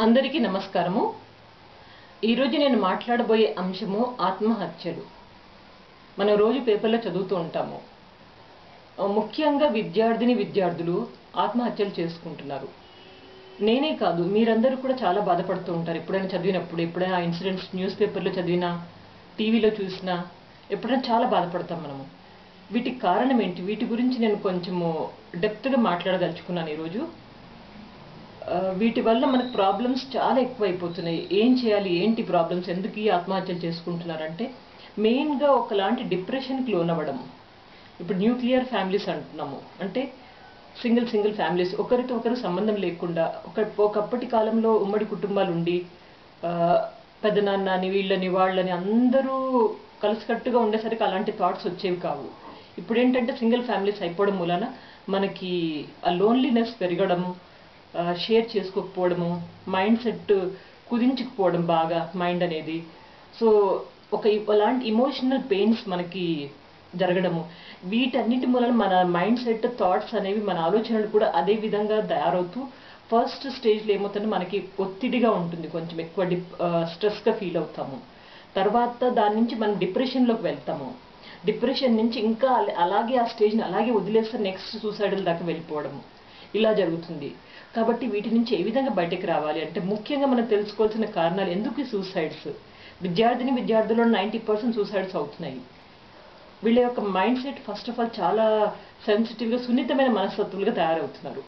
అందరికీ నమస్కారము ఈరోజు నేను మాట్లాడబోయే అంశము ఆత్మహత్యలు మనం రోజు పేపర్లో చదువుతూ ఉంటాము ఆ, ముఖ్యంగా విద్యార్థిని విద్యార్థులు ఆత్మహత్యలు చేసుకుంటున్నారు నేనే కాదు మీరందరూ కూడా చాలా బాధపడుతూ ఉంటారు ఎప్పుడైనా చదివినప్పుడు ఎప్పుడైనా ఆ ఇన్సిడెంట్స్ న్యూస్ పేపర్లో చదివినా టీవీలో చూసినా ఎప్పుడైనా చాలా బాధపడతాం మనము వీటికి కారణం ఏంటి వీటి గురించి నేను కొంచెము డెప్త్గా మాట్లాడదలుచుకున్నాను ఈరోజు ఆ, వీటి వల్ల మనకు ప్రాబ్లమ్స్ చాలా ఎక్కువైపోతున్నాయి ఏం చేయాలి ఏంటి ప్రాబ్లమ్స్ ఎందుకు ఈ ఆత్మహత్యలు చేసుకుంటున్నారంటే మెయిన్గా ఒకలాంటి డిప్రెషన్కి లోనవ్వడం ఇప్పుడు న్యూక్లియర్ ఫ్యామిలీస్ అంటున్నాము అంటే సింగిల్ సింగిల్ ఫ్యామిలీస్ ఒకరితో ఒకరు సంబంధం లేకుండా ఒక ఒకప్పటి కాలంలో ఉమ్మడి కుటుంబాలు ఉండి ఆ, పెదనాన్నని వీళ్ళని వాళ్ళని అందరూ కలిసికట్టుగా ఉండేసరికి అలాంటి థాట్స్ వచ్చేవి కావు ఇప్పుడు ఏంటంటే సింగిల్ ఫ్యామిలీస్ అయిపోవడం మూలన మనకి ఆ లోన్లీనెస్ పెరగడము షేర్ చేసుకోకపోవడము మైండ్ సెట్ కుదించుకుపోవడం బాగా మైండ్ అనేది సో ఒక ఇ- అలాంటి ఇమోషనల్ పెయిన్స్ మనకి జరగడము వీటన్నిటి మూలన మన మైండ్ సెట్ థాట్స్ అనేవి మన ఆలోచనలు కూడా అదే విధంగా తయారవుతూ ఫస్ట్ స్టేజ్లో ఏమవుతుందంటే మనకి ఒత్తిడిగా ఉంటుంది కొంచెం ఎక్కువ డిప్ స్ట్రెస్గా ఫీల్ అవుతాము తర్వాత దాని నుంచి మనం డిప్రెషన్లోకి వెళ్తాము డిప్రెషన్ నుంచి ఇంకా అల- అలాగే ఆ స్టేజ్ని అలాగే వదిలేస్తే నెక్స్ట్ సూసైడల్ దాకా వెళ్ళిపోవడము ఇలా జరుగుతుంది కాబట్టి వీటి నుంచి ఏ విధంగా బయటకు రావాలి అంటే ముఖ్యంగా మనం తెలుసుకోవాల్సిన కారణాలు ఎందుకు ఈ సూసైడ్స్ విద్యార్థిని విద్యార్థుల్లో నైంటీ పర్సెంట్ సూసైడ్స్ అవుతున్నాయి వీళ్ళ యొక్క mind set first of all చాలా సెన్సిటివ్గా సున్నితమైన మనస్తత్వులుగా తయారవుతున్నారు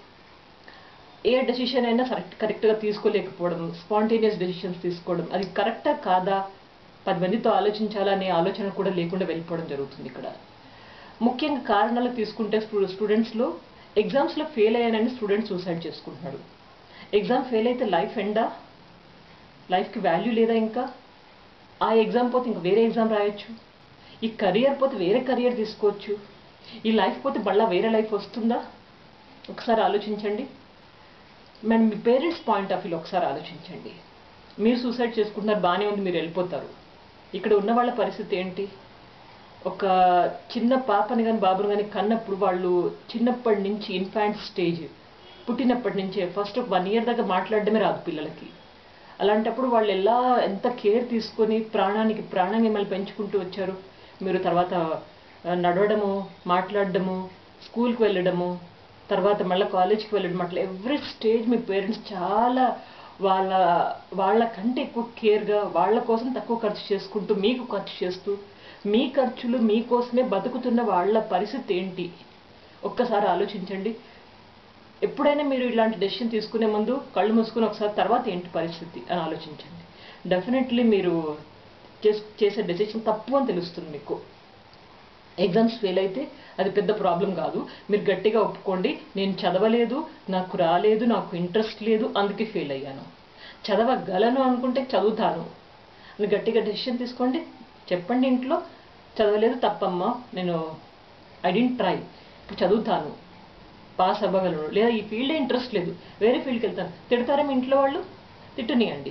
ఏ డెసిషన్ అయినా కరెక్ట్ కరెక్ట్గా తీసుకోలేకపోవడం స్పాంటేనియస్ డెసిషన్స్ తీసుకోవడం అది కరెక్టా కాదా పది మందితో ఆలోచించాలా అనే ఆలోచన కూడా లేకుండా వెళ్ళిపోవడం జరుగుతుంది ఇక్కడ ముఖ్యంగా కారణాలు తీసుకుంటే స్టూ స్టూడెంట్స్లో ఎగ్జామ్స్లో ఫెయిల్ అయ్యానని స్టూడెంట్ సూసైడ్ చేసుకుంటున్నాడు ఎగ్జామ్ ఫెయిల్ అయితే లైఫ్ ఎండా లైఫ్కి వాల్యూ లేదా ఇంకా ఆ ఎగ్జామ్ పోతే ఇంకా వేరే ఎగ్జామ్ రాయొచ్చు ఈ కరియర్ పోతే వేరే కరియర్ తీసుకోవచ్చు ఈ లైఫ్ పోతే మళ్ళీ వేరే లైఫ్ వస్తుందా ఒకసారి ఆలోచించండి మనం మీ పేరెంట్స్ పాయింట్ ఆఫ్ వ్యూలో ఒకసారి ఆలోచించండి మీరు సూసైడ్ చేసుకుంటున్నారు బాగానే ఉంది మీరు వెళ్ళిపోతారు ఇక్కడ ఉన్న వాళ్ళ పరిస్థితి ఏంటి ఒక చిన్న పాపని కానీ బాబుని కానీ కన్నప్పుడు వాళ్ళు చిన్నప్పటి నుంచి ఇన్ఫాంట్ స్టేజ్ పుట్టినప్పటి నుంచే ఫస్ట్ ఒక వన్ ఇయర్ దాకా మాట్లాడడమే రాదు పిల్లలకి అలాంటప్పుడు వాళ్ళు ఎలా ఎంత కేర్ తీసుకొని ప్రాణానికి ప్రాణం మిమ్మల్ని పెంచుకుంటూ వచ్చారు మీరు తర్వాత ఆ, నడవడము మాట్లాడడము స్కూల్కి వెళ్ళడము తర్వాత మళ్ళీ కాలేజ్కి వెళ్ళడం అట్లా ఎవ్రీ స్టేజ్ మీ పేరెంట్స్ చాలా వాళ్ళ వాళ్ళ కంటే ఎక్కువ కేర్గా వాళ్ళ కోసం తక్కువ ఖర్చు చేసుకుంటూ మీకు ఖర్చు చేస్తూ మీ ఖర్చులు మీకోసమే బతుకుతున్న వాళ్ళ పరిస్థితి ఏంటి ఒక్కసారి ఆలోచించండి ఎప్పుడైనా మీరు ఇలాంటి డెసిషన్ తీసుకునే ముందు కళ్ళు మూసుకుని ఒకసారి తర్వాత ఏంటి పరిస్థితి అని ఆలోచించండి డెఫినెట్లీ మీరు చేస్- చేసే డెసిషన్ తప్పు అని తెలుస్తుంది మీకు ఎగ్జామ్స్ ఫెయిల్ అయితే అది పెద్ద ప్రాబ్లం కాదు మీరు గట్టిగా ఒప్పుకోండి నేను చదవలేదు నాకు రాలేదు నాకు ఇంట్రెస్ట్ లేదు అందుకే ఫెయిల్ అయ్యాను చదవగలను అనుకుంటే చదువుతాను అని గట్టిగా డెసిషన్ తీసుకోండి చెప్పండి ఇంట్లో చదవలేదు తప్పమ్మా నేను ఐ డెంట్ ట్రై ఇప్పుడు చదువుతాను పాస్ అవ్వగలను లేదా ఈ ఫీల్డే ఇంట్రెస్ట్ లేదు వేరే ఫీల్డ్కి వెళ్తాను తిడతారా మీ ఇంట్లో వాళ్ళు తిట్టనియండి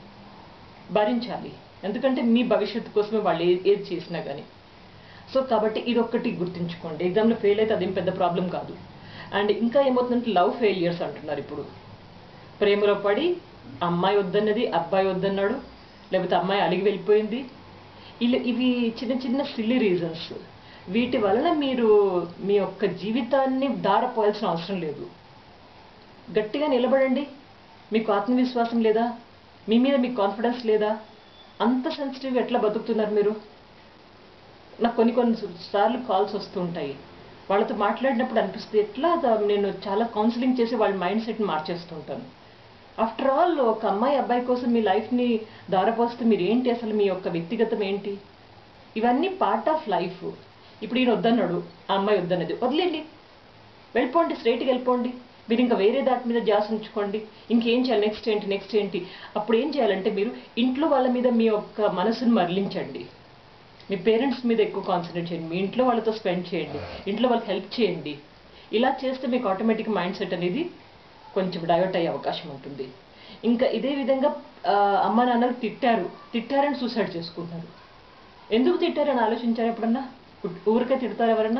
భరించాలి ఎందుకంటే మీ భవిష్యత్తు కోసమే వాళ్ళు ఏ- ఏది చేసినా కానీ సో కాబట్టి ఇది ఒక్కటి గుర్తుంచుకోండి ఎగ్జామ్లో ఫెయిల్ అయితే అదేం పెద్ద ప్రాబ్లం కాదు అండ్ ఇంకా ఏమవుతుందంటే లవ్ ఫెయిలియర్స్ అంటున్నారు ఇప్పుడు ప్రేమలో పడి అమ్మాయి వద్దన్నది అబ్బాయి వద్దన్నాడు లేకపోతే అమ్మాయి అలిగి వెళ్ళిపోయింది ఇలా ఇవి చిన్న చిన్న సిల్లీ రీజన్స్ వీటి వలన మీరు మీ యొక్క జీవితాన్ని దారపోయాల్సిన అవసరం లేదు గట్టిగా నిలబడండి మీకు ఆత్మవిశ్వాసం లేదా మీ మీద మీకు కాన్ఫిడెన్స్ లేదా అంత సెన్సిటివ్ ఎట్లా బతుకుతున్నారు మీరు నాకు కొన్ని కొన్ని సార్లు కాల్స్ వస్తూ ఉంటాయి వాళ్ళతో మాట్లాడినప్పుడు అనిపిస్తుంది ఎట్లా ద- నేను చాలా కౌన్సిలింగ్ చేసి వాళ్ళ మైండ్ సెట్ని మార్చేస్తుంటాను ఆఫ్టర్ ఆల్ ఒక అమ్మాయి అబ్బాయి కోసం మీ లైఫ్ని దారపోస్తే మీరు ఏంటి అసలు మీ యొక్క వ్యక్తిగతం ఏంటి ఇవన్నీ పార్ట్ ఆఫ్ లైఫ్ ఇప్పుడు ఈయన వద్దన్నాడు ఆ అమ్మాయి వద్దన్నది వదిలేండి వెళ్ళిపోండి స్ట్రైట్గా వెళ్ళిపోండి మీరు ఇంకా వేరే దాటి మీద జాస్ ఉంచుకోండి ఇంకేం చేయాలి నెక్స్ట్ ఏంటి నెక్స్ట్ ఏంటి అప్పుడు ఏం చేయాలంటే మీరు ఇంట్లో వాళ్ళ మీద మీ యొక్క మనసును మరలించండి మీ పేరెంట్స్ మీద ఎక్కువ కాన్సన్ట్రేట్ చేయండి మీ ఇంట్లో వాళ్ళతో స్పెండ్ చేయండి ఇంట్లో వాళ్ళకి హెల్ప్ చేయండి ఇలా చేస్తే మీకు ఆటోమేటిక్ మైండ్ సెట్ అనేది కొంచెం డైవర్ట్ అయ్యే అవకాశం ఉంటుంది ఇంకా ఇదే విధంగా ఆ, అమ్మ నాన్నలు తిట్టారు తిట్టారని సూసైడ్ చేసుకుంటున్నారు ఎందుకు తిట్టారని ఆలోచించారు ఎప్పుడన్నా ఊ- ఊరికే తిడతారు ఎవరన్నా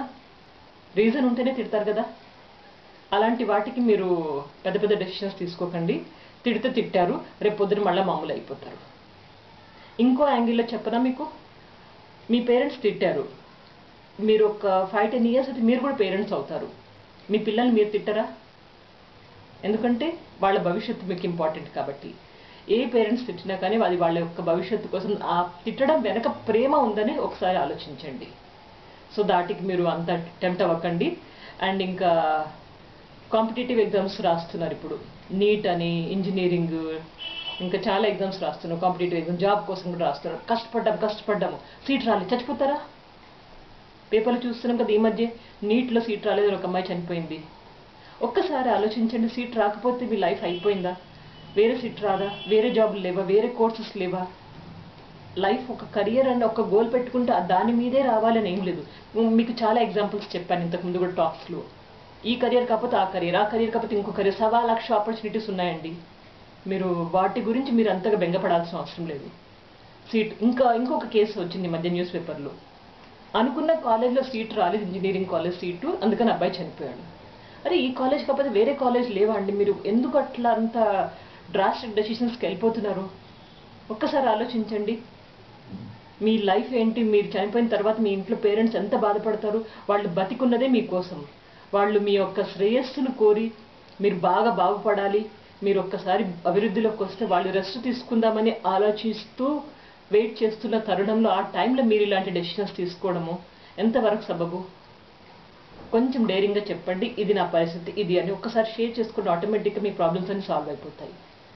రీజన్ ఉంటేనే తిడతారు కదా అలాంటి వాటికి మీరు పెద్ద పెద్ద డెసిషన్స్ తీసుకోకండి తిడితే తిట్టారు రేపు పొద్దున మళ్ళీ మామూలు అయిపోతారు ఇంకో యాంగిల్లో చెప్పనా మీకు మీ పేరెంట్స్ తిట్టారు మీరు ఒక ఫైవ్ టెన్ ఇయర్స్ అయితే మీరు కూడా పేరెంట్స్ అవుతారు మీ పిల్లల్ని మీరు తిట్టరా ఎందుకంటే వాళ్ళ భవిష్యత్తు మీకు ఇంపార్టెంట్ కాబట్టి ఏ పేరెంట్స్ తిట్టినా కానీ అది వాళ్ళ యొక్క భవిష్యత్తు కోసం ఆ తిట్టడం వెనక ప్రేమ ఉందని ఒకసారి ఆలోచించండి సో దాటికి మీరు అంత టెంప్ట్ అవ్వకండి అండ్ ఇంకా కాంపిటేటివ్ ఎగ్జామ్స్ రాస్తున్నారు ఇప్పుడు నీట్ అని ఇంజనీరింగ్ ఇంకా చాలా ఎగ్జామ్స్ రాస్తున్నారు కాంపిటేటివ్ ఎగ్జామ్ జాబ్ కోసం కూడా రాస్తున్నారు కష్టపడ్డాము కష్టపడ్డాము సీట్ రాలేదు చచ్చిపోతారా పేపర్లు చూస్తున్నాం కదా ఈ మధ్య నీట్లో సీట్ రాలేదు ఒక అమ్మాయి చనిపోయింది ఒక్కసారి ఆలోచించండి సీట్ రాకపోతే మీ లైఫ్ అయిపోయిందా వేరే సీట్ రాదా వేరే జాబులు లేవా వేరే కోర్సెస్ లేవా లైఫ్ ఒక కెరియర్ అండ్ ఒక గోల్ పెట్టుకుంటే ఆ దాని మీదే రావాలని ఏం లేదు మీకు చాలా ఎగ్జాంపుల్స్ చెప్పాను ఇంతకుముందు కూడా టాక్స్లో ఈ కెరియర్ కాకపోతే ఆ కెరియర్ ఆ కెరియర్ కాకపోతే ఇంకో కెరియర్ సవా లక్ష ఆపర్చునిటీస్ ఉన్నాయండి మీరు వాటి గురించి మీరు అంతగా బెంగపడాల్సిన అవసరం లేదు సీట్ ఇంకా ఇంకొక కేసు వచ్చింది ఈ మధ్య న్యూస్ పేపర్లో అనుకున్న కాలేజ్లో సీట్ రాలేదు ఇంజనీరింగ్ కాలేజ్ సీటు అందుకని అబ్బాయి చనిపోయాడు అరే ఈ కాలేజ్ కాకపోతే వేరే కాలేజ్ లేవా అండి మీరు ఎందుకు అట్లా అంత డ్రాస్టిక్ డెసిషన్స్కి వెళ్ళిపోతున్నారు ఒక్కసారి ఆలోచించండి మీ లైఫ్ ఏంటి మీరు చనిపోయిన తర్వాత మీ ఇంట్లో పేరెంట్స్ ఎంత బాధపడతారు వాళ్ళు బతికున్నదే మీకోసం వాళ్ళు మీ యొక్క శ్రేయస్సును కోరి మీరు బాగా బాగుపడాలి మీరు ఒక్కసారి అభివృద్ధిలోకి వస్తే వాళ్ళు రెస్ట్ తీసుకుందామని ఆలోచిస్తూ వెయిట్ చేస్తున్న తరుణంలో ఆ టైంలో మీరు ఇలాంటి డెసిషన్స్ తీసుకోవడము ఎంతవరకు సబబు కొంచెం డేరింగ్గా చెప్పండి ఇది నా పరిస్థితి ఇది అని ఒక్కసారి షేర్ చేసుకుంటే ఆటోమేటిక్గా మీ ప్రాబ్లమ్స్ అన్ని సాల్వ్ అయిపోతాయి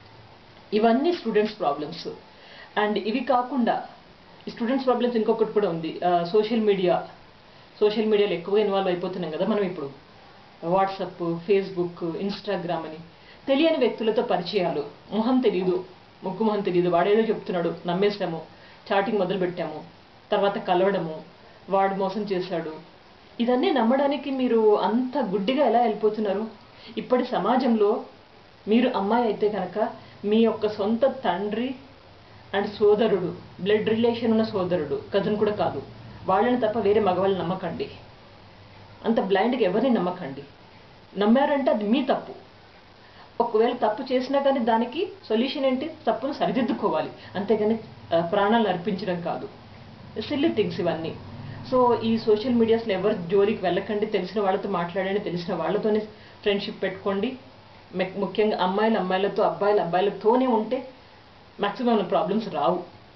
ఇవన్నీ స్టూడెంట్స్ ప్రాబ్లమ్స్ అండ్ ఇవి కాకుండా ఈ స్టూడెంట్స్ ప్రాబ్లమ్స్ ఇంకొకటి కూడా ఉంది సోషల్ మీడియా సోషల్ మీడియాలో ఎక్కువగా ఇన్వాల్వ్ అయిపోతున్నాం కదా మనం ఇప్పుడు వాట్సప్ ఫేస్బుక్ ఇన్స్టాగ్రామ్ అని తెలియని వ్యక్తులతో పరిచయాలు మొహం తెలియదు ముక్కు మొహం తెలియదు వాడేదో చెప్తున్నాడు నమ్మేసాము చాటింగ్ మొదలు పెట్టాము తర్వాత కలవడము వాడు మోసం చేశాడు ఇదన్నీ నమ్మడానికి మీరు అంత గుడ్డిగా ఎలా వెళ్ళిపోతున్నారు ఇప్పటి సమాజంలో మీరు అమ్మాయి అయితే కనుక మీ యొక్క సొంత తండ్రి అండ్ సోదరుడు బ్లడ్ రిలేషన్ ఉన్న సోదరుడు కజన్ కూడా కాదు వాళ్ళని తప్ప వేరే మగవాళ్ళని నమ్మకండి అంత బ్లైండ్గా ఎవరిని నమ్మకండి నమ్మారంటే అది మీ తప్పు ఒకవేళ తప్పు చేసినా కానీ దానికి సొల్యూషన్ ఏంటి తప్పును సరిదిద్దుకోవాలి అంతేగాని ఆ, ప్రాణాలు అర్పించడం కాదు సిల్లీ థింగ్స్ ఇవన్నీ సో ఈ సోషల్ మీడియాస్లో ఎవరు జోలికి వెళ్ళకండి తెలిసిన వాళ్ళతో మాట్లాడండి తెలిసిన వాళ్ళతోనే ఫ్రెండ్షిప్ పెట్టుకోండి మె- ముఖ్యంగా అమ్మాయిలు అమ్మాయిలతో అబ్బాయిలు అబ్బాయిలతోనే ఉంటే మ్యాక్సిమం ప్రాబ్లమ్స్ రావు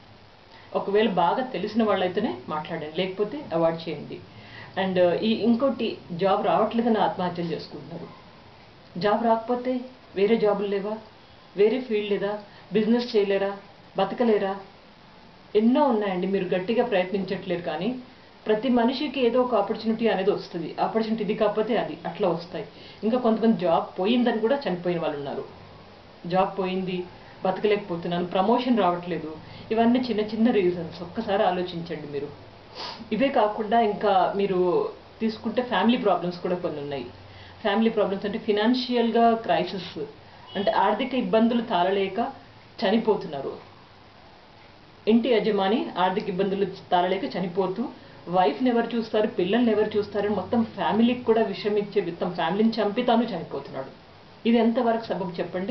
ఒకవేళ బాగా తెలిసిన వాళ్ళైతేనే మాట్లాడండి లేకపోతే అవాయిడ్ చేయండి అండ్ ఈ ఇంకోటి జాబ్ రావట్లేదని ఆత్మహత్యలు చేసుకుంటున్నారు జాబ్ రాకపోతే వేరే జాబులు లేవా వేరే ఫీల్డ్ లేదా బిజినెస్ చేయలేరా బతకలేరా ఎన్నో ఉన్నాయండి మీరు గట్టిగా ప్రయత్నించట్లేరు కానీ ప్రతి మనిషికి ఏదో ఒక ఆపర్చునిటీ అనేది వస్తుంది ఆపర్చునిటీ ఇది కాకపోతే అది అట్లా వస్తాయి ఇంకా కొంతమంది జాబ్ పోయిందని కూడా చనిపోయిన వాళ్ళు ఉన్నారు జాబ్ పోయింది బతకలేకపోతున్నాను ప్రమోషన్ రావట్లేదు ఇవన్నీ చిన్న చిన్న రీజన్స్ ఒక్కసారి ఆలోచించండి మీరు ఇవే కాకుండా ఇంకా మీరు తీసుకుంటే ఫ్యామిలీ ప్రాబ్లమ్స్ కూడా కొన్ని ఉన్నాయి ఫ్యామిలీ ప్రాబ్లమ్స్ అంటే ఫినాన్షియల్గా క్రైసిస్ అంటే ఆర్థిక ఇబ్బందులు తాళలేక చనిపోతున్నారు ఇంటి యజమాని ఆర్థిక ఇబ్బందులు తాళలేక చనిపోతూ వైఫ్ని ఎవరు చూస్తారు పిల్లల్ని ఎవరు చూస్తారు మొత్తం ఫ్యామిలీకి కూడా విషయం ఇచ్చే మొత్తం ఫ్యామిలీని చంపి తాను చనిపోతున్నాడు ఇది ఎంతవరకు సబబు చెప్పండి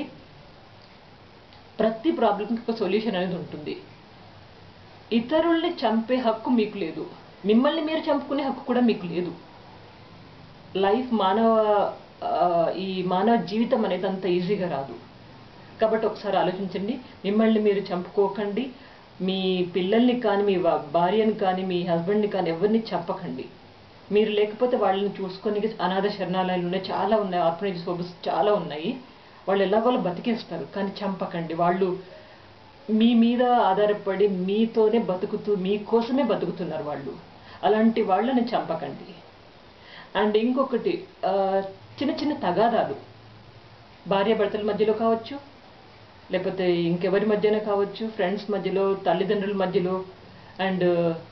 ప్రతి ప్రాబ్లంకి ఒక సొల్యూషన్ అనేది ఉంటుంది ఇతరుల్ని చంపే హక్కు మీకు లేదు మిమ్మల్ని మీరు చంపుకునే హక్కు కూడా మీకు లేదు లైఫ్ మానవ ఆ, ఈ మానవ జీవితం అనేది అంత ఈజీగా రాదు కాబట్టి ఒకసారి ఆలోచించండి మిమ్మల్ని మీరు చంపుకోకండి మీ పిల్లల్ని కానీ మీ వా- భార్యని కానీ మీ హస్బెండ్ని కానీ ఎవరిని చంపకండి మీరు లేకపోతే వాళ్ళని చూసుకొని అనాథ శరణాలయాలు ఉన్నాయి చాలా ఉన్నాయి ఆర్ఫనేజ్ హోమ్స్ చాలా ఉన్నాయి వాళ్ళు ఎలాగోలా బతికేస్తారు కానీ చంపకండి వాళ్ళు మీ మీద ఆధారపడి మీతోనే బతుకుతూ మీకోసమే బతుకుతున్నారు వాళ్ళు అలాంటి వాళ్ళని చంపకండి అండ్ ఇంకొకటి ఆ, చిన్న చిన్న తగాదాలు భార్యాభర్తల మధ్యలో కావచ్చు లేకపోతే ఇంకెవరి మధ్యన కావచ్చు ఫ్రెండ్స్ మధ్యలో తల్లిదండ్రుల మధ్యలో అండ్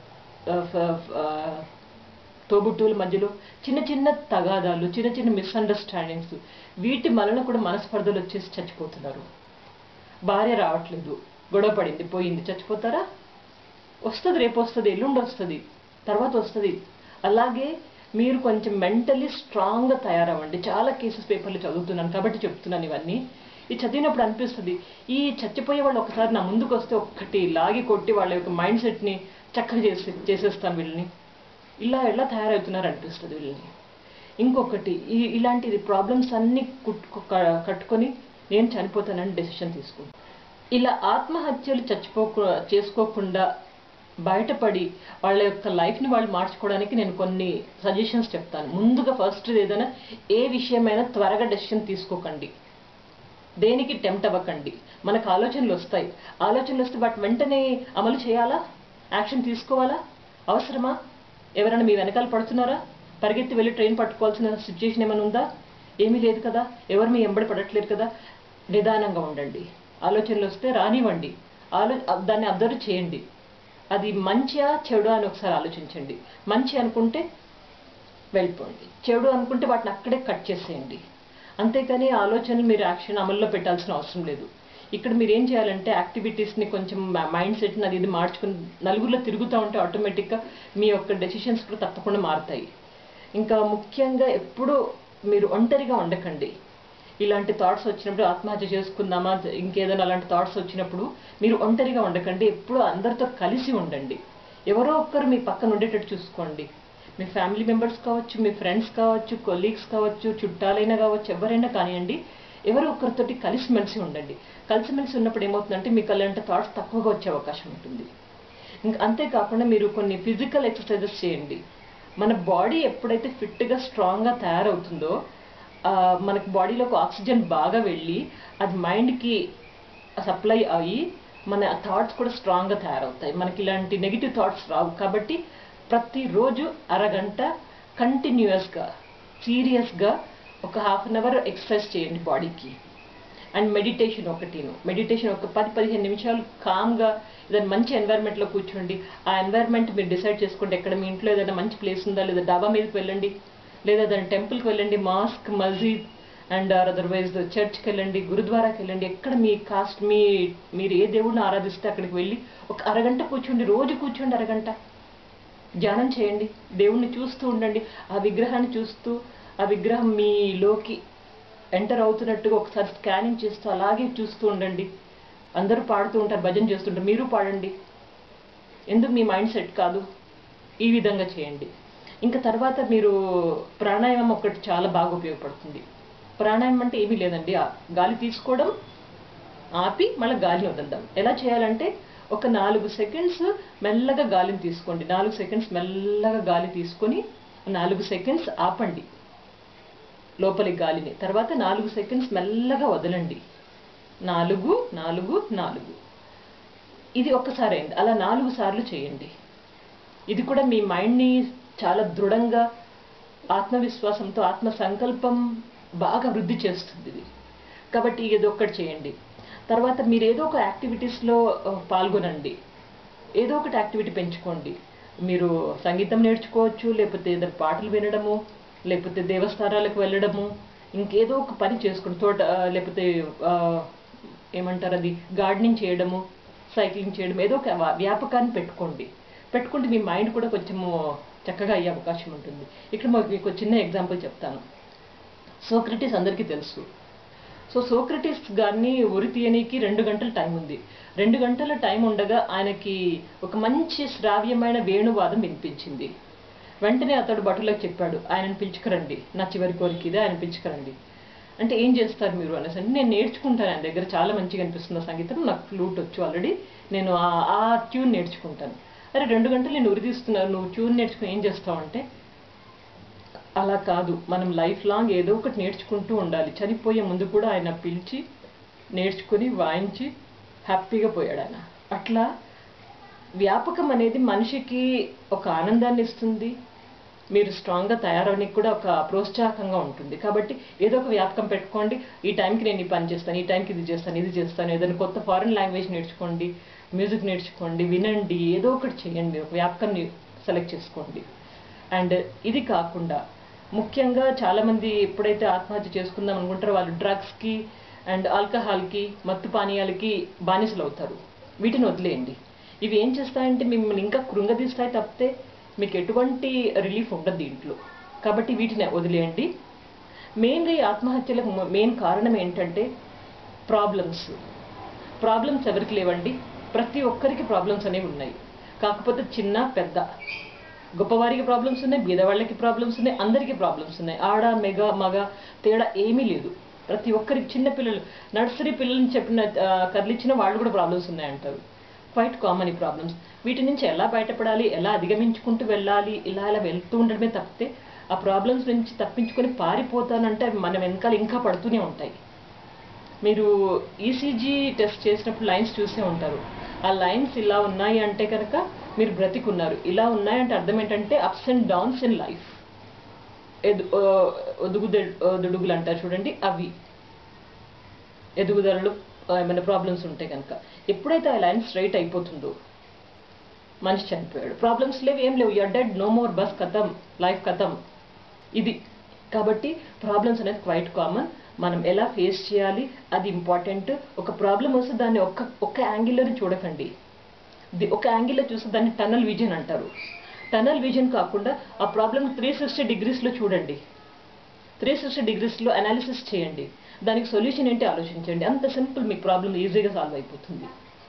తోబుట్టువుల మధ్యలో చిన్న చిన్న తగాదాలు చిన్న చిన్న మిస్అండర్స్టాండింగ్స్ వీటి వలన కూడా మనస్పర్ధలు వచ్చేసి చచ్చిపోతున్నారు భార్య రావట్లేదు గొడవ పడింది పోయింది చచ్చిపోతారా వస్తుంది రేపు వస్తుంది ఎల్లుండి వస్తుంది తర్వాత వస్తుంది అలాగే మీరు కొంచెం మెంటలీ స్ట్రాంగ్గా తయారవ్వండి చాలా కేసెస్ పేపర్లు చదువుతున్నాను కాబట్టి చెప్తున్నాను ఇవన్నీ ఇది చదివినప్పుడు అనిపిస్తుంది ఈ చచ్చిపోయే వాళ్ళు ఒకసారి నా ముందుకు వస్తే ఒక్కటి లాగి కొట్టి వాళ్ళ యొక్క మైండ్ సెట్ని చక్కగా చేసి చేసేస్తాను వీళ్ళని ఇలా ఎలా తయారవుతున్నారు అనిపిస్తుంది వీళ్ళని ఇంకొకటి ఈ ఇలాంటి ప్రాబ్లమ్స్ అన్ని కుట్టుకు క- కట్టుకొని నేను చనిపోతానని డెసిషన్ తీసుకుంటాను ఇలా ఆత్మహత్యలు చచ్చిపోకు చేసుకోకుండా బయటపడి వాళ్ళ యొక్క లైఫ్ని వాళ్ళు మార్చుకోవడానికి నేను కొన్ని సజెషన్స్ చెప్తాను ముందుగా ఫస్ట్ ఏదైనా ఏ విషయమైనా త్వరగా డెసిషన్ తీసుకోకండి దేనికి టెంప్ట్ అవ్వకండి మనకు ఆలోచనలు వస్తాయి ఆలోచనలు వస్తే వాటి వెంటనే అమలు చేయాలా యాక్షన్ తీసుకోవాలా అవసరమా ఎవరైనా మీ వెనకాల పడుతున్నారా పరిగెత్తి వెళ్ళి ట్రైన్ పట్టుకోవాల్సిన సిచ్యుయేషన్ ఏమైనా ఉందా ఏమీ లేదు కదా ఎవరు మీ ఎంబడి పడట్లేదు కదా నిదానంగా ఉండండి ఆలోచనలు వస్తే రానివ్వండి ఆలో దాన్ని అబ్జర్వ్ చేయండి అది మంచియా చెడు అని ఒకసారి ఆలోచించండి మంచి అనుకుంటే వెళ్ళిపోండి చెడు అనుకుంటే వాటిని అక్కడే కట్ చేసేయండి అంతేకాని ఆలోచనలు మీరు యాక్షన్ అమల్లో పెట్టాల్సిన అవసరం లేదు ఇక్కడ మీరు ఏం చేయాలంటే యాక్టివిటీస్ని కొంచెం మైండ్ సెట్ని అది ఇది మార్చుకుని నలుగురిలో తిరుగుతూ ఉంటే ఆటోమేటిక్గా మీ యొక్క డెసిషన్స్ కూడా తప్పకుండా మారుతాయి ఇంకా ముఖ్యంగా ఎప్పుడూ మీరు ఒంటరిగా ఉండకండి ఇలాంటి థాట్స్ వచ్చినప్పుడు ఆత్మహత్య చేసుకుందామా ఇంకేదైనా అలాంటి థాట్స్ వచ్చినప్పుడు మీరు ఒంటరిగా ఉండకండి ఎప్పుడూ అందరితో కలిసి ఉండండి ఎవరో ఒక్కరు మీ పక్కన ఉండేటట్టు చూసుకోండి మీ ఫ్యామిలీ మెంబర్స్ కావచ్చు మీ ఫ్రెండ్స్ కావచ్చు కొలీగ్స్ కావచ్చు చుట్టాలైనా కావచ్చు ఎవరైనా కానివ్వండి ఎవరో ఒకరితోటి కలిసిమెలిసి ఉండండి కలిసిమెలిసి ఉన్నప్పుడు ఏమవుతుందంటే మీకు అలాంటి థాట్స్ తక్కువగా వచ్చే అవకాశం ఉంటుంది ఇంకా అంతేకాకుండా మీరు కొన్ని ఫిజికల్ ఎక్సర్సైజెస్ చేయండి మన బాడీ ఎప్పుడైతే ఫిట్గా స్ట్రాంగ్గా తయారవుతుందో ఆ, మనకి బాడీలోకి ఆక్సిజన్ బాగా వెళ్ళి అది మైండ్కి సప్లై అయ్యి మన థాట్స్ కూడా స్ట్రాంగ్గా తయారవుతాయి మనకి ఇలాంటి నెగిటివ్ థాట్స్ రావు కాబట్టి ప్రతిరోజు అరగంట కంటిన్యూస్గా సీరియస్గా ఒక హాఫ్ అన్ అవర్ ఎక్సర్సైజ్ చేయండి బాడీకి అండ్ మెడిటేషన్ ఒకటిను మెడిటేషన్ ఒక పది పదిహేను నిమిషాలు కామ్గా ఏదైనా మంచి ఎన్వైర్న్మెంట్లో కూర్చోండి ఆ ఎన్వైర్న్మెంట్ మీరు డిసైడ్ చేసుకోండి ఎక్కడ మీ ఇంట్లో ఏదైనా మంచి ప్లేస్ ఉందా లేదా డాబా మీదకి వెళ్ళండి లేదా ఏదైనా టెంపుల్కి వెళ్ళండి మాస్క్ మస్జిద్ అండ్ అదర్వైజ్ చర్చ్కి వెళ్ళండి గురుద్వారాకి వెళ్ళండి ఎక్కడ మీ కాస్ట్ మీ మీరు ఏ దేవుడిని ఆరాధిస్తే అక్కడికి వెళ్ళి ఒక అరగంట కూర్చోండి రోజు కూర్చోండి అరగంట ధ్యానం చేయండి దేవుణ్ణి చూస్తూ ఉండండి ఆ విగ్రహాన్ని చూస్తూ ఆ విగ్రహం మీలోకి ఎంటర్ అవుతున్నట్టుగా ఒకసారి స్కానింగ్ చేస్తూ అలాగే చూస్తూ ఉండండి అందరూ పాడుతూ ఉంటారు భజన చేస్తుంటారు మీరు పాడండి ఎందుకు మీ మైండ్ సెట్ కాదు ఈ విధంగా చేయండి ఇంకా తర్వాత మీరు ప్రాణాయామం ఒకటి చాలా బాగా ఉపయోగపడుతుంది ప్రాణాయామం అంటే ఏమీ లేదండి ఆ గాలి తీసుకోవడం ఆపి మళ్ళీ గాలిని వదలడం ఎలా చేయాలంటే ఒక నాలుగు సెకండ్స్ మెల్లగా గాలిని తీసుకోండి నాలుగు సెకండ్స్ మెల్లగా గాలి తీసుకొని నాలుగు సెకండ్స్ ఆపండి లోపలి గాలిని తర్వాత నాలుగు సెకండ్స్ మెల్లగా వదలండి నాలుగు నాలుగు నాలుగు ఇది ఒక్కసారి అయింది అలా నాలుగు సార్లు చేయండి ఇది కూడా మీ మైండ్ని చాలా దృఢంగా ఆత్మవిశ్వాసంతో ఆత్మ సంకల్పం బాగా వృద్ధి చేస్తుంది ఇది కాబట్టి ఇది ఒక్కటి చేయండి తర్వాత మీరు ఏదో ఒక యాక్టివిటీస్లో ఆ, పాల్గొనండి ఏదో ఒకటి యాక్టివిటీ పెంచుకోండి మీరు సంగీతం నేర్చుకోవచ్చు లేకపోతే ఏదైనా పాటలు వినడము లేకపోతే దేవస్థానాలకు వెళ్ళడము ఇంకేదో ఒక పని చేసుకోండి తోట ఆ, లేకపోతే ఆ, ఏమంటారు అది గార్డెనింగ్ చేయడము సైక్లింగ్ చేయడం ఏదో ఒక వా- వ్యాపకాన్ని పెట్టుకోండి పెట్టుకుంటే మీ మైండ్ కూడా కొంచెము చక్కగా అయ్యే అవకాశం ఉంటుంది ఇక్కడ మాకు మీకు ఒక చిన్న ఎగ్జాంపుల్ చెప్తాను సోక్రటీస్ అందరికీ తెలుసు సో సోక్రటీస్ గారిని ఉరి తీయనీకి రెండు గంటల టైం ఉంది రెండు గంటల టైం ఉండగా ఆయనకి ఒక మంచి శ్రావ్యమైన వేణువాదం వినిపించింది వెంటనే అతడు భటులకు చెప్పాడు ఆయనను పిలుచుకురండి నా చివరి కోరిక ఇదే ఆయన పిలుచుకురండి అంటే ఏం చేస్తారు మీరు అనేసి అంటే నేను నేర్చుకుంటాను ఆయన దగ్గర చాలా మంచిగా అనిపిస్తుంది ఆ సంగీతం నాకు ఫ్లూట్ వచ్చు ఆల్రెడీ నేను ఆ- ఆ ట్యూన్ నేర్చుకుంటాను అరే రెండు గంటలు నేను ఉరి తీస్తున్నాను నువ్వు ట్యూన్ నేర్చుకుని ఏం చేస్తావు అంటే అలా కాదు మనం లైఫ్ లాంగ్ ఏదో ఒకటి నేర్చుకుంటూ ఉండాలి చనిపోయే ముందు కూడా ఆయన పిలిచి నేర్చుకుని వాయించి హ్యాపీగా పోయాడు ఆయన అట్లా వ్యాపకం అనేది మనిషికి ఒక ఆనందాన్ని ఇస్తుంది మీరు స్ట్రాంగ్గా తయారవడానికి కూడా ఒక ప్రోత్సాహకంగా ఉంటుంది కాబట్టి ఏదో ఒక వ్యాపకం పెట్టుకోండి ఈ టైంకి నేను ఈ పని చేస్తాను ఈ టైంకి ఇది చేస్తాను ఇది చేస్తాను ఏదైనా కొత్త ఫారెన్ లాంగ్వేజ్ నేర్చుకోండి మ్యూజిక్ నేర్చుకోండి వినండి ఏదో ఒకటి చేయండి ఒక వ్యాపకాన్ని సెలెక్ట్ చేసుకోండి అండ్ ఇది కాకుండా ముఖ్యంగా చాలామంది ఎప్పుడైతే ఆత్మహత్య చేసుకుందాం అనుకుంటారో వాళ్ళు డ్రగ్స్కి అండ్ ఆల్కహాల్కి మత్తు పానీయాలకి బానిసలు అవుతారు వీటిని వదిలేయండి ఇవి ఏం చేస్తాయంటే మిమ్మల్ని ఇంకా కృంగదీస్తాయి తప్పితే మీకు ఎటువంటి రిలీఫ్ ఉండదు దీంట్లో కాబట్టి వీటిని వదిలేయండి మెయిన్గా ఈ ఆత్మహత్యలకు మెయిన్ కారణం ఏంటంటే ప్రాబ్లమ్స్ ప్రాబ్లమ్స్ ఎవరికి లేవండి ప్రతి ఒక్కరికి ప్రాబ్లమ్స్ అనేవి ఉన్నాయి కాకపోతే చిన్న పెద్ద గొప్పవారికి ప్రాబ్లమ్స్ ఉన్నాయి బీదవాళ్ళకి ప్రాబ్లమ్స్ ఉన్నాయి అందరికీ ప్రాబ్లమ్స్ ఉన్నాయి ఆడ మెగ మగ తేడా ఏమీ లేదు ప్రతి ఒక్కరికి చిన్న పిల్లలు నర్సరీ పిల్లల్ని చెప్పిన ఆ, కదిలిచ్చిన వాళ్ళు కూడా ప్రాబ్లమ్స్ ఉన్నాయంటారు క్వైట్ కామన్ ఈ ప్రాబ్లమ్స్ వీటి నుంచి ఎలా బయటపడాలి ఎలా అధిగమించుకుంటూ వెళ్ళాలి ఇలా ఇలా వెళ్తూ ఉండడమే తప్పితే ఆ ప్రాబ్లమ్స్ నుంచి తప్పించుకొని పారిపోతానంటే అవి మన వెనకాల ఇంకా పడుతూనే ఉంటాయి మీరు ఈసీజీ టెస్ట్ చేసినప్పుడు లైన్స్ చూసే ఉంటారు ఆ లైన్స్ ఇలా ఉన్నాయి అంటే కనుక మీరు బ్రతికున్నారు ఇలా ఉన్నాయంటే అర్థం ఏంటంటే ups and downs in life ఎదు ఒదుగుద ఒదుడుగులు అంటారు చూడండి అవి ఎదుగుదలలు ఆ, ఏమైనా ప్రాబ్లమ్స్ ఉంటే కనుక ఎప్పుడైతే ఆ లైన్ స్ట్రైట్ అయిపోతుందో మనిషి చనిపోయాడు ప్రాబ్లమ్స్ లేవు ఏం లేవు యర్ డెడ్ నో మోర్ బస్ కథం లైఫ్ కథం ఇది కాబట్టి ప్రాబ్లమ్స్ అనేది క్వైట్ కామన్ మనం ఎలా ఫేస్ చేయాలి అది ఇంపార్టెంట్ ఒక ప్రాబ్లం వస్తే దాన్ని ఒక్క ఒక్క యాంగిల్లో చూడకండి ది- ఒక యాంగిల్లో చూస్తే దాన్ని టనల్ విజన్ అంటారు టనల్ విజన్ కాకుండా ఆ ప్రాబ్లమ్ త్రీ సిక్స్టీ డిగ్రీస్లో చూడండి త్రీ సిక్స్టీ డిగ్రీస్లో అనాలిసిస్ చేయండి దానికి సొల్యూషన్ ఏంటి ఆలోచించండి అంత సింపుల్ మీకు ప్రాబ్లం ఈజీగా సాల్వ్ అయిపోతుంది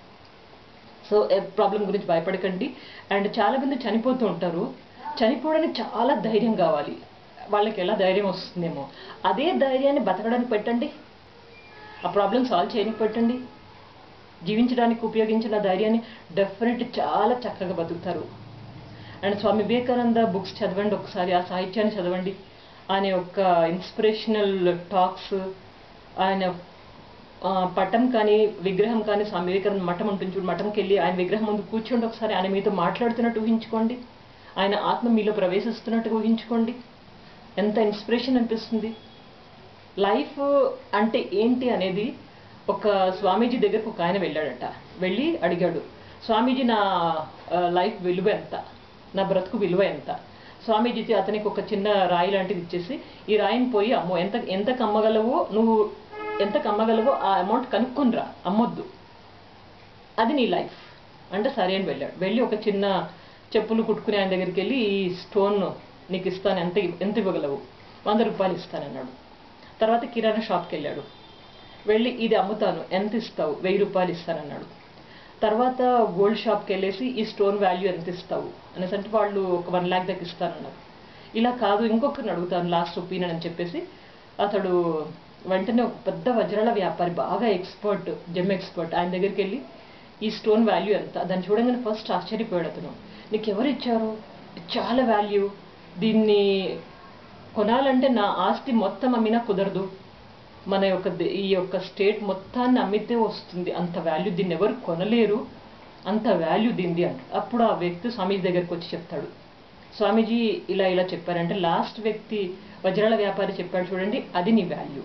సో ప్రాబ్లం గురించి భయపడకండి అండ్ చాలా మంది చనిపోతూ ఉంటారు చనిపోవడానికి చాలా ధైర్యం కావాలి వాళ్ళకి ఎలా ధైర్యం వస్తుందేమో అదే ధైర్యాన్ని బతకడానికి పెట్టండి ఆ ప్రాబ్లం సాల్వ్ చేయడానికి పెట్టండి జీవించడానికి ఉపయోగించిన ధైర్యాన్ని డెఫినెట్ చాలా చక్కగా బతుకుతారు అండ్ స్వామి వివేకానంద బుక్స్ చదవండి ఒకసారి ఆ సాహిత్యాన్ని చదవండి ఆయన యొక్క ఇన్స్పిరేషనల్ టాక్స్ ఆయన ఆ, పటం కానీ విగ్రహం కానీ స్వామి వివేకానంద మఠం ఉంటుంది చూడు మఠంకి వెళ్ళి ఆయన విగ్రహం ముందు కూర్చోండి ఒకసారి ఆయన మీతో మాట్లాడుతున్నట్టు ఊహించుకోండి ఆయన ఆత్మ మీలో ప్రవేశిస్తున్నట్టు ఊహించుకోండి ఎంత ఇన్స్పిరేషన్ అనిపిస్తుంది లైఫ్ అంటే ఏంటి అనేది ఒక స్వామీజీ దగ్గరకు ఒక ఆయన వెళ్ళాడట వెళ్ళి అడిగాడు స్వామీజీ నా ఆ, లైఫ్ విలువ ఎంత నా బ్రతుకు విలువ ఎంత స్వామీజీ అతనికి ఒక చిన్న రాయి లాంటిది ఇచ్చేసి ఈ రాయిని పోయి అమ్మో ఎంత ఎంత కమ్మగలవో నువ్వు ఎంత కమ్మగలవో ఆ అమౌంట్ కనుక్కొనిరా అమ్మొద్దు అది నీ లైఫ్ అంటే సరే అని వెళ్ళాడు వెళ్ళి ఒక చిన్న చెప్పులు కుట్టుకునే ఆయన దగ్గరికి వెళ్ళి ఈ స్టోన్ నీకు ఇస్తాను ఎంత ఎంత ఇవ్వగలవు వంద రూపాయలు ఇస్తానన్నాడు తర్వాత కిరాణా షాప్కి వెళ్ళాడు వెళ్ళి ఇది అమ్ముతాను ఎంత ఇస్తావు వెయ్యి రూపాయలు ఇస్తానన్నాడు తర్వాత గోల్డ్ షాప్కి వెళ్ళేసి ఈ స్టోన్ వాల్యూ ఎంత ఇస్తావు అనేసి అంటే వాళ్ళు ఒక వన్ ల్యాక్ దగ్గర ఇస్తానన్నారు ఇలా కాదు ఇంకొకరిని అడుగుతాను లాస్ట్ ఒపీనియన్ అని చెప్పేసి అతడు వెంటనే ఒక పెద్ద వజ్రాల వ్యాపారి బాగా ఎక్స్పర్ట్ జెమ్ ఎక్స్పర్ట్ ఆయన దగ్గరికి వెళ్ళి ఈ స్టోన్ వాల్యూ ఎంత దాన్ని చూడంగానే ఫస్ట్ ఆశ్చర్యపోయాడు అతను నీకు ఎవరు ఇచ్చారు ఇది చాలా వాల్యూ దీన్ని కొనాలంటే నా ఆస్తి మొత్తం అమ్మినా కుదరదు మన యొక్క దే- ఈ యొక్క స్టేట్ మొత్తాన్ని అమ్మితే వస్తుంది అంత వాల్యూ దీన్ని ఎవరు కొనలేరు అంత వాల్యూ దీనిది అంట అప్పుడు ఆ వ్యక్తి స్వామీజీ దగ్గరికి వచ్చి చెప్తాడు స్వామీజీ ఇలా ఇలా చెప్పారంటే లాస్ట్ వ్యక్తి వజ్రాల వ్యాపారి చెప్పాడు చూడండి అది నీ వాల్యూ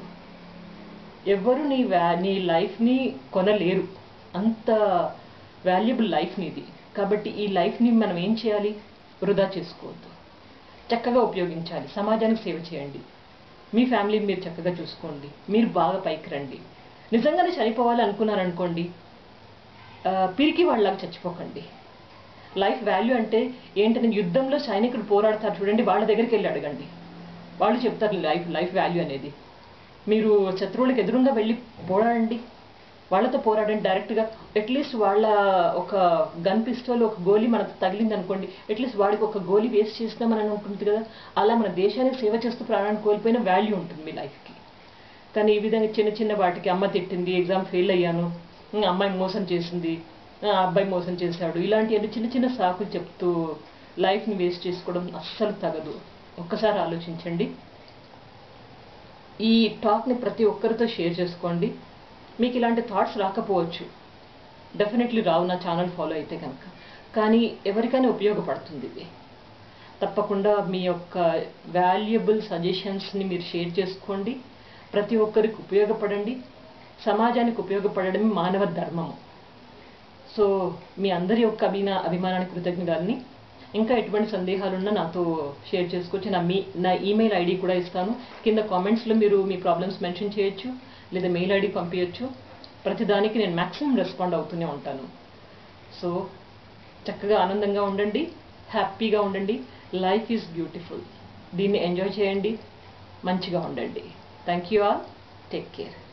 ఎవరు నీ వ్యా నీ లైఫ్ని కొనలేరు అంత వాల్యుబుల్ లైఫ్ నీది కాబట్టి ఈ లైఫ్ని మనం ఏం చేయాలి వృధా చేసుకోవద్దు చక్కగా ఉపయోగించాలి సమాజానికి సేవ చేయండి మీ ఫ్యామిలీని మీరు చక్కగా చూసుకోండి మీరు బాగా పైకి రండి నిజంగానే చనిపోవాలి అనుకున్నారనుకోండి ఆ, పిరికి వాళ్ళలాగా చచ్చిపోకండి లైఫ్ వాల్యూ అంటే ఏంటని యుద్ధంలో సైనికులు పోరాడతారు చూడండి వాళ్ళ దగ్గరికి వెళ్ళి అడగండి వాళ్ళు చెప్తారు లైఫ్ లైఫ్ వాల్యూ అనేది మీరు శత్రువులకు ఎదురుగా వెళ్ళి పోరాడండి వాళ్ళతో పోరాడండి డైరెక్ట్గా అట్లీస్ట్ వాళ్ళ ఒక గన్ పిస్టల్ ఒక గోలీ మనకు తగిలింది అనుకోండి అట్లీస్ట్ వాడికి ఒక గోలీ వేస్ట్ చేస్తామని అనుకుంటుంది కదా అలా మన దేశానికి సేవ చేస్తూ ప్రాణాన్ని కోల్పోయిన వాల్యూ ఉంటుంది మీ లైఫ్కి కానీ ఈ విధంగా చిన్న చిన్న వాటికి అమ్మ తిట్టింది ఎగ్జామ్ ఫెయిల్ అయ్యాను ఉమ్, అమ్మాయి మోసం చేసింది ఆ, అబ్బాయి మోసం చేశాడు ఇలాంటి చిన్న చిన్న సాకులు చెప్తూ లైఫ్ని వేస్ట్ చేసుకోవడం అస్సలు తగదు ఒక్కసారి ఆలోచించండి ఈ టాక్ని ప్రతి ఒక్కరితో షేర్ చేసుకోండి మీకు ఇలాంటి థాట్స్ రాకపోవచ్చు డెఫినెట్లీ రావు నా ఛానల్ ఫాలో అయితే కనుక కానీ ఎవరికైనా ఉపయోగపడుతుంది ఇది తప్పకుండా మీ యొక్క వాల్యుబుల్ సజెషన్స్ని మీరు షేర్ చేసుకోండి ప్రతి ఒక్కరికి ఉపయోగపడండి సమాజానికి ఉపయోగపడడం మానవ ధర్మము సో మీ అందరి యొక్క అభినా అభిమానానికి కృతజ్ఞతల్ని ఇంకా ఎటువంటి సందేహాలున్నా నాతో షేర్ చేసుకోవచ్చు నా మీ నా ఈమెయిల్ ఐడి కూడా ఇస్తాను కింద కామెంట్స్లో మీరు మీ ప్రాబ్లమ్స్ మెన్షన్ చేయొచ్చు లేదా మెయిల్ ఐడి పంపించచ్చు ప్రతిదానికి నేను మ్యాక్సిమం రెస్పాండ్ అవుతూనే ఉంటాను సో చక్కగా ఆనందంగా ఉండండి హ్యాపీగా ఉండండి లైఫ్ ఈజ్ బ్యూటిఫుల్ దీన్ని ఎంజాయ్ చేయండి మంచిగా ఉండండి thank you all take care